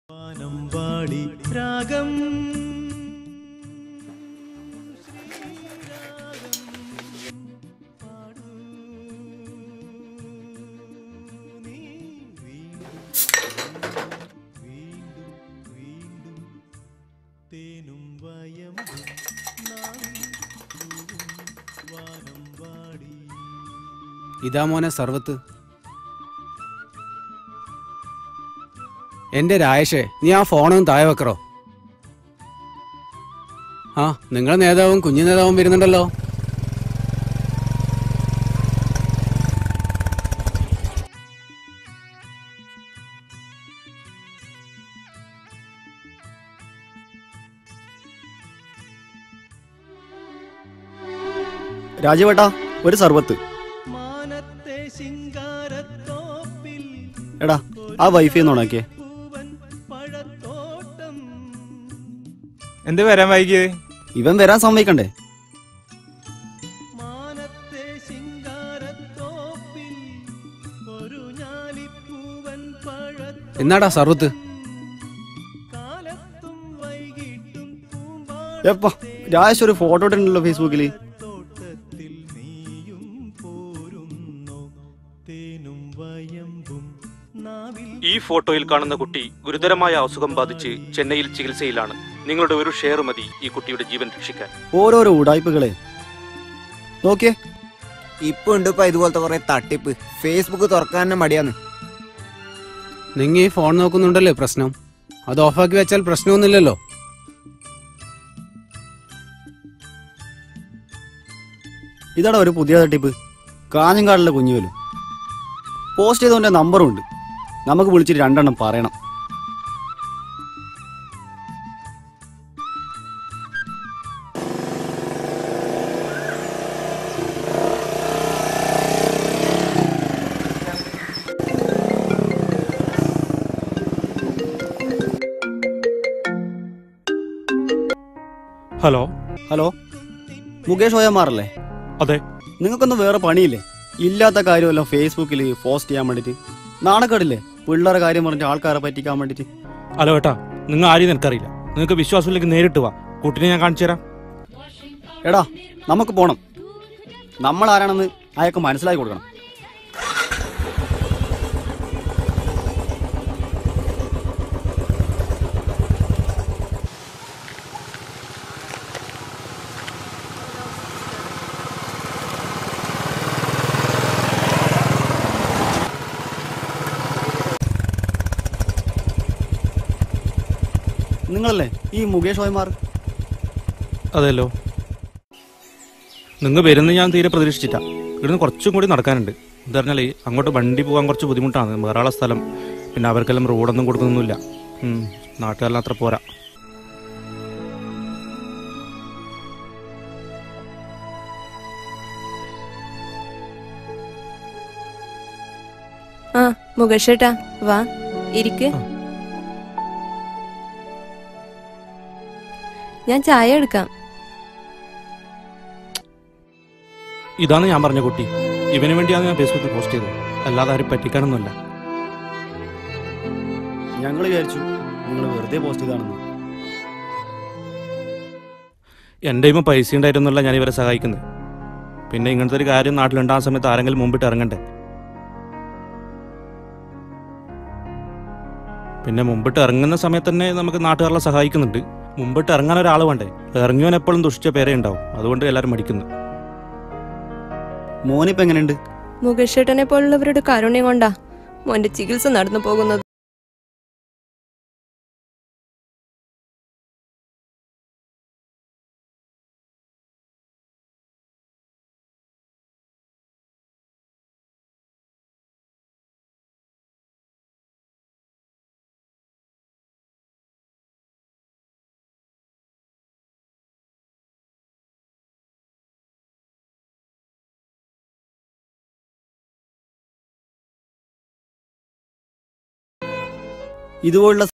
വാനമ്പാടി രാഗം തേനും വയമ്പും നാവിൽ പൂവും വാനമ്പാടി ഇതാ മോനെ സർവത്ത് എന്റെ രായഷേ നീ ആ ഫോണൊന്നും താഴെ വെക്കറോ ആ നിങ്ങളെ നേതാവും കുഞ്ഞു നേതാവും വരുന്നുണ്ടല്ലോ രാജവേട്ടാ ഒരു സർബത്ത് മാനത്തെ ശിങ്കാരത്തോപ്പിൽ എടാ ആ വൈഫൈ ഒന്ന് ഓണാക്കിയേ പൂവൻ പഴത്തോട്ടം എന്ത് വരാൻ വൈകിയത് ഇവൻ വരാൻ സമ്മതിക്കണ്ടേ മാനത്തെ ശിങ്കാരത്തോപ്പിൽ ഒരു ഞാലിപ്പൂവൻ പഴത്തോട്ടം എന്നാടാ സർവത്ത് കാലത്തും വൈകിട്ടും എപ്പ രാജേഷ് ഒരു ഫോട്ടോ ഇട്ടിട്ടുണ്ടല്ലോ ഫേസ്ബുക്കിൽ പൂമ്പാത്തോട്ടത്തിൽ നീയും പോരുന്നോ തേനും വയമ്പും നാവിൽ ഈ ഫോട്ടോയിൽ കാണുന്ന കുട്ടി ഗുരുതരമായ അസുഖം ബാധിച്ച് ചെന്നൈയിൽ ചികിത്സയിലാണ് നിങ്ങളുടെ ഒരു ഷെയർ മതി ഈ കുട്ടിയുടെ ജീവൻ രക്ഷിക്കാൻ ഓരോരോ ഉടായ്പകളെ നോക്കിയേ ഇപ്പൊ ഉണ്ട് ഇപ്പൊ ഇതുപോലത്തെ കുറെ തട്ടിപ്പ് ഫേസ്ബുക്ക് തുറക്കാൻ തന്നെ മടിയാന്ന് നിങ്ങ ഈ ഫോൺ നോക്കുന്നുണ്ടല്ലേ പ്രശ്നം അത് ഓഫാക്കി വെച്ചാൽ പ്രശ്നമൊന്നുമില്ലല്ലോ ഇതാടാ ഒരു പുതിയ തട്ടിപ്പ് കാഞ്ഞങ്കാടിലെ കുഞ്ഞുവലും പോസ്റ്റ് ചെയ്തവന്റെ നമ്പറും ഉണ്ട് നമുക്ക് വിളിച്ചിട്ട് രണ്ടെണ്ണം പറയണം ഹലോ ഹലോ മുകേഷ് ഓയമാറല്ലേ അതെ നിങ്ങൾക്കൊന്നും വേറെ പണിയില്ലേ ഇല്ലാത്ത കാര്യമല്ലോ ഫേസ്ബുക്കിൽ പോസ്റ്റ് ചെയ്യാൻ വേണ്ടിട്ട് നാണക്കേടില്ലേ പിള്ളേരെ കാര്യം പറഞ്ഞ് ആൾക്കാരെ പറ്റിക്കാൻ വേണ്ടിട്ട് ഹലോ ഏട്ടാ നിങ്ങൾ ആരെയും എനിക്കറിയില്ല നിങ്ങൾക്ക് വിശ്വാസമില്ലെങ്കിൽ നേരിട്ട് വാ കുട്ടിനെ ഞാൻ കാണിച്ചു തരാം എടാ നമുക്ക് പോണം നമ്മൾ ആരാണെന്ന് അയാൾക്ക് മനസ്സിലാക്കി കൊടുക്കണം നിങ്ങളല്ലേ ഈ മുകേഷ് ഓയമാർ അതെല്ലോ നിങ്ങൾ വരുന്നത് ഞാൻ തീരെ പ്രതീക്ഷിച്ചിട്ടാ ഇവിടുന്ന് കുറച്ചും കൂടി നടക്കാനുണ്ട് എന്താ പറഞ്ഞാൽ അങ്ങോട്ട് വണ്ടി പോകാൻ കുറച്ച് ബുദ്ധിമുട്ടാണ് വേറെ സ്ഥലം പിന്നെ അവർക്കെല്ലാം റോഡൊന്നും കൊടുക്കുന്നൊന്നുമില്ല ഉം, നാട്ടുകാരെല്ലാം അത്ര പോരാ ആ മുകേഷേട്ടാ വാ ഇരിക്ക് ആ. ഞാൻ ചായ എടുക്കാം ഇതാണ് ഞാൻ പറഞ്ഞ കുട്ടി ഇവന് വേണ്ടിയാണ് ഞാൻ ഫേസ്ബുക്കിൽ പോസ്റ്റ് ചെയ്തത് അല്ലാതെ ആരും പറ്റിക്കാനൊന്നുമല്ല ഞങ്ങൾ വിചാരിച്ചു നിങ്ങൾ വെറുതെ പോസ്റ്റ് ചെയ്താണെന്ന് എൻ്റെ കയ്യിൽ പൈസ ഉണ്ടായിരുന്നില്ല ഞാൻ ഇവരെ സഹായിക്കുന്നത് പിന്നെ ഇങ്ങനത്തെ ഒരു കാര്യം നാട്ടിലുണ്ടാകുന്ന സമയത്ത് ആരെങ്കിലും മുമ്പിട്ട് ഇറങ്ങണ്ടേ പിന്നെ മുമ്പിട്ട് ഇറങ്ങുന്ന സമയത്ത് തന്നെ നമുക്ക് നാട്ടുകാരെ സഹായിക്കുന്നുണ്ട് മുമ്പിട്ട് ഇറങ്ങാൻ ഒരാൾ വേണ്ടേ ഇറങ്ങിയവൻ എപ്പോഴും ദുഷിച്ച പേരെ ഉണ്ടാവും അതുകൊണ്ട് എല്ലാവരും മടിക്കുന്നു മോനിപ്പോ എങ്ങനെയുണ്ട് മുകേഷേട്ടനെ പോലുള്ളവരുടെ കാരുണ്യം കൊണ്ടാ മോന്റെ ചികിത്സ നടന്നു പോകുന്നത് ഇതുപോലുള്ള